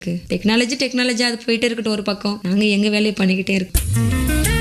Technology technology அது போயிட்டே இருக்கட்டும் ஒரு பக்கம் நாங்க எங்க வேலையை பண்ணிக்கிட்டே இருக்கோம்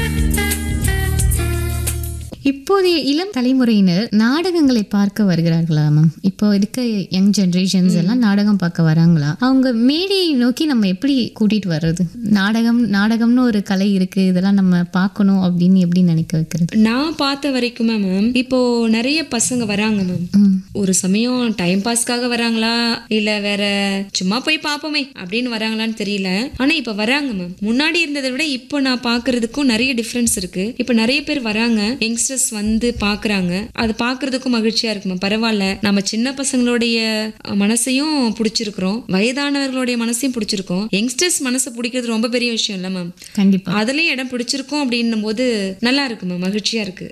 இப்போதைய இளம் தலைமுறையினர் நாடகங்களை பார்க்க வருகிறார்களா மேம் இப்போ இருக்க யங் ஜெனரேஷன்ஸ் எல்லாம் நாடகம் பார்க்க வராங்களா அவங்க மேடையை நோக்கி நம்ம எப்படி கூட்டிட்டு வர்றது நாடகம் நாடகம்னு ஒரு கலை இருக்கு இதெல்லாம் நம்ம பார்க்கணும் அப்படின்னு எப்படி நினைக்க வைக்கிறது நான் பார்த்த வரைக்குமே மேம் இப்போ நிறைய பசங்க வராங்க மேம் ம். ஒரு சமயம் டைம் பாஸ்க்காக வராங்களா இல்ல வேற சும்மா போய் பார்ப்போமே அப்படின்னு வராங்களான்னு தெரியல ஆனா இப்ப வராங்க மேம் முன்னாடி இருந்ததை விட இப்போ நான் பாக்குறதுக்கும் நிறைய டிஃபரன்ஸ் இருக்கு இப்போ நிறைய பேர் வராங்க யங்ஸ்டர்ஸ் வந்து பாக்குறாங்க அது பாக்குறதுக்கும் மகிழ்ச்சியா இருக்கு மேம் பரவாயில்ல நம்ம சின்ன பசங்களுடைய அஹ், மனசையும் பிடிச்சிருக்கிறோம் வயதானவர்களுடைய மனசையும் பிடிச்சிருக்கோம் யங்ஸ்டர்ஸ் மனசை பிடிக்கிறது ரொம்ப பெரிய விஷயம் இல்ல மேம் கண்டிப்பா அதுலயும் இடம் பிடிச்சிருக்கோம் அப்படின்னும் போது நல்லா இருக்கு மேம் மகிழ்ச்சியா இருக்கு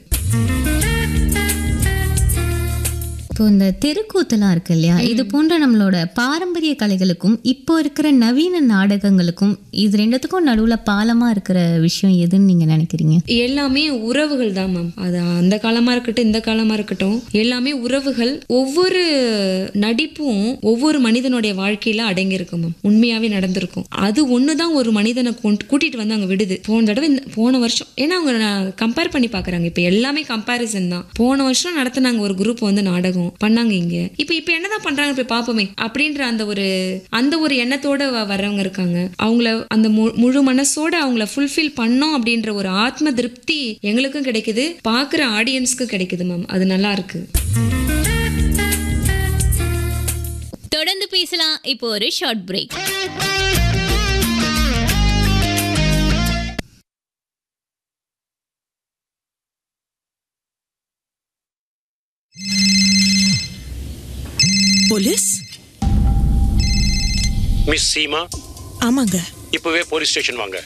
இப்போ இந்த தெருக்கூத்தெல்லாம் இருக்கு இல்லையா இது போன்ற நம்மளோட பாரம்பரிய கலைகளுக்கும் இப்போ இருக்கிற நவீன நாடகங்களுக்கும் இது ரெண்டுத்துக்கும் நடுவுல பாலமா இருக்கிற விஷயம் எதுன்னு நீங்க நினைக்கிறீங்க எல்லாமே உறவுகள் தான் மேம் அது அந்த காலமா இருக்கட்டும் இந்த காலமா இருக்கட்டும் எல்லாமே உறவுகள் ஒவ்வொரு நடிப்பும் ஒவ்வொரு மனிதனுடைய வாழ்க்கையில அடங்கியிருக்கும் மேம் உண்மையாவே நடந்திருக்கும் அது ஒண்ணுதான் ஒரு மனிதனை கொண்டு- கூட்டிட்டு வந்து அங்க விடுது போன தடவை இந்த- போன வருஷம் ஏன்னா அவங்க கம்பேர் பண்ணி பாக்குறாங்க இப்ப எல்லாமே கம்பேரிசன் தான் போன வருஷம் நடத்தினாங்க ஒரு குரூப் வந்து நாடகம் பண்ணாங்க இங்க இப்ப இப்ப என்னதான் பண்றாங்க போய் பாப்போமே அப்படின்ற அந்த ஒரு அந்த ஒரு எண்ணத்தோட வ- வர்றவங்க இருக்காங்க அவங்கள அந்த மு- முழு மனசோட அவங்கள ஃபுல்ஃபில் பண்ணோம் அப்படின்ற ஒரு ஆத்ம திருப்தி எங்களுக்கும் கிடைக்குது பாக்குற ஆடியன்ஸ்க்கும் கிடைக்குது மேம் அது நல்லா இருக்கு தொடர்ந்து பேசலாம் இப்போ ஒரு short break police miss Seema ஆமாங்க இப்பவே போலீஸ் ஸ்டேஷன் வாங்க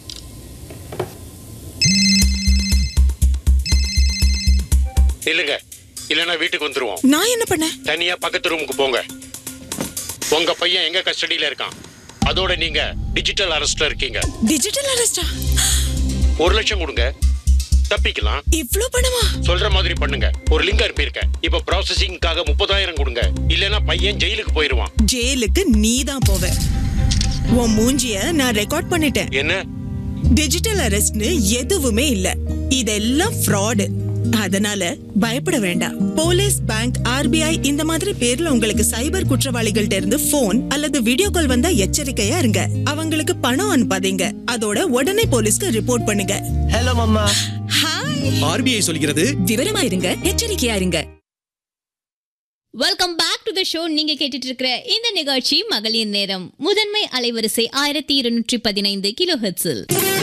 இல்லைங்க இல்லைன்னா வீட்டுக்கு வந்துருவோம் நான் என்ன பண்ணேன் தனியா பக்கத்து ரூமுக்கு போங்க உங்க பையன் எங்க கஸ்டடியில இருக்கான் அதோட நீங்க டிஜிட்டல் அரெஸ்ட்ல இருக்கீங்க டிஜிட்டல் அரெஸ்டா ஒரு லட்சம் கொடுங்க தப்பிக்கலாம் இவ்ளோ பணமா சொல்ற மாதிரி பண்ணுங்க ஒரு லிங்க் அனுப்பியிருக்கேன் இப்ப ப்ராசஸிங்காக முப்பதாயிரம் கொடுங்க இல்லைன்னா பையன் ஜெயிலுக்கு போயிருவான் ஜெயிலுக்கு நீ தான் போவ உன் மூஞ்சிய நான் ரெக்கார்ட் பண்ணிட்டேன் என்ன டிஜிட்டல் அரெஸ்ட்னு எதுவுமே இல்ல இதெல்லாம் ஃப்ராடு அதனால பயப்பட வேண்டாம் போலீஸ் பேங்க் ஆர்பிஐ இந்த மாதிரி பேர்ல உங்களுக்கு சைபர் குற்றவாளிகள்ட்ட இருந்து போன் அல்லது வீடியோ கால் வந்தா எச்சரிக்கையா இருங்க அவங்களுக்கு பணம் அனுப்பாதீங்க அதோட உடனே போலீஸ்க்கு ரிப்போர்ட் பண்ணுங்க ஹலோ மம்மா ஹாய் ஆர்பிஐ சொல்கிறது விவரமா இருங்க எச்சரிக்கையா இருங்க welcome back to the show நீங்க கேட்டுட்டு இருக்கிற இந்த நிகழ்ச்சி மகளிர் நேரம் முதன்மை அலைவரிசை ஆயிரத்தி இருநூற்றி பதினைந்து கிலோ ஹெட்ஸில்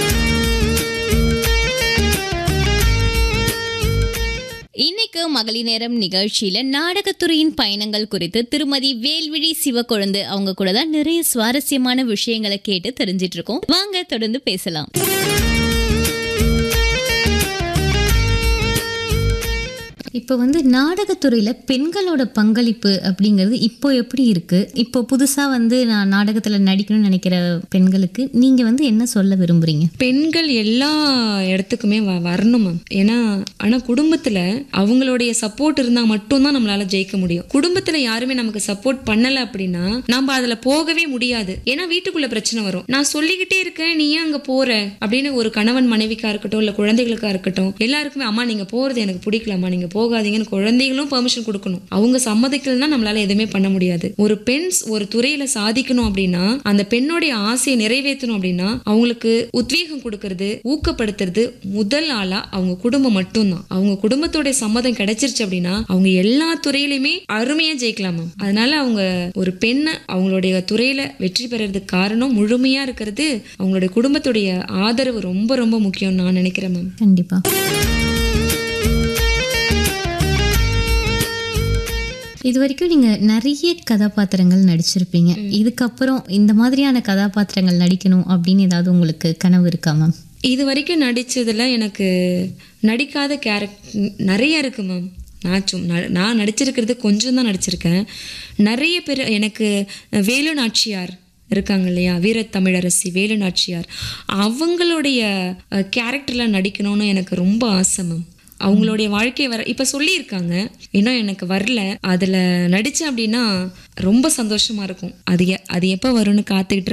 இன்னைக்கு மகளிர் நேரம் நிகழ்ச்சியில நாடகத்துறையின் பயணங்கள் குறித்து திருமதி வேல்விழி சிவக்கொழுந்து அவங்க கூட தான் நிறைய சுவாரஸ்யமான விஷயங்களை கேட்டு தெரிஞ்சிட்டு இருக்கோம் வாங்க தொடர்ந்து பேசலாம் இப்போ வந்து நாடகத்துறையில பெண்களோட பங்களிப்பு அப்படிங்கிறது இப்போ எப்படி இருக்கு இப்போ புதுசா வந்து நான் நாடகத்துல நடிக்கணும்னு நினைக்கிற பெண்களுக்கு நீங்க வந்து என்ன சொல்ல விரும்புறீங்க பெண்கள் எல்லா இடத்துக்குமே வ- வரணும் மேம் ஏன்னா ஆனா குடும்பத்துல அவங்களுடைய சப்போர்ட் இருந்தா மட்டும்தான் நம்மளால ஜெயிக்க முடியும் குடும்பத்துல யாருமே நமக்கு சப்போர்ட் பண்ணல அப்படின்னா நம்ம அதுல போகவே முடியாது ஏன்னா வீட்டுக்குள்ள பிரச்சனை வரும் நான் சொல்லிக்கிட்டே இருக்கேன் நீ ஏன் அங்க போற அப்படின்னு ஒரு கணவன் மனைவிக்கா இருக்கட்டும் இல்ல குழந்தைகளுக்கா இருக்கட்டும் எல்லாருக்குமே அம்மா நீங்க போறது எனக்கு பிடிக்கலம்மா நீங்க போகாதீங்கன்னு குழந்தைகளும் பெர்மிஷன் கொடுக்கணும் அவங்க சம்மதிக்கலன்னா நம்மளால எதுவுமே பண்ண முடியாது ஒரு பெண் ஒரு துறையில சாதிக்கணும் அப்படின்னா அந்த பெண்ணுடைய ஆசையை நிறைவேற்றணும் அப்படின்னா அவங்களுக்கு உத்வேகம் கொடுக்கறது ஊக்கப்படுத்துறது முதல் ஆளா அவங்க குடும்பம் மட்டும்தான் அவங்க குடும்பத்தோட சம்மதம் கிடைச்சிருச்சு அப்படின்னா அவங்க எல்லா துறையிலுமே அருமையா ஜெயிக்கலாம் மேம் அதனால அவங்க ஒரு பெண்ணை அவங்களுடைய துறையில வெற்றி பெறறதுக்கு காரணம் முழுமையா இருக்கிறது அவங்களுடைய குடும்பத்துடைய ஆதரவு ரொம்ப ரொம்ப முக்கியம் நான் நினைக்கிறேன் மேம் கண்டிப்பா இது வரைக்கும் நீங்க நிறைய கதாபாத்திரங்கள் நடிச்சிருப்பீங்க இதுக்கப்புறம் இந்த மாதிரியான கதாபாத்திரங்கள் நடிக்கணும் அப்படின்னு ஏதாவது உங்களுக்கு கனவு இருக்கா மேம் இது வரைக்கும் நடிச்சதுல எனக்கு நடிக்காத கேரக்ட் நிறைய இருக்கு மேம் நான் சும் ந- நான் நடிச்சிருக்கிறது கொஞ்சம் தான் நடிச்சிருக்கேன் நிறைய பேர் எனக்கு வேலு நாச்சியார் இருக்காங்க இல்லையா வீரத்தமிழரசி வேலு நாச்சியார் அவங்களுடைய கேரக்டரில் நடிக்கணும்னு எனக்கு ரொம்ப ஆசை மேம் அவங்களுடைய வாழ்க்கை வர இப்ப சொல்லியிருக்காங்க இன்னும் எனக்கு வரல அதுல நடிச்சேன் அப்படின்னா ரொம்ப சந்தோஷமா இருக்கும் அது எ- அது எப்ப வரும்னு காத்துக்கிட்டு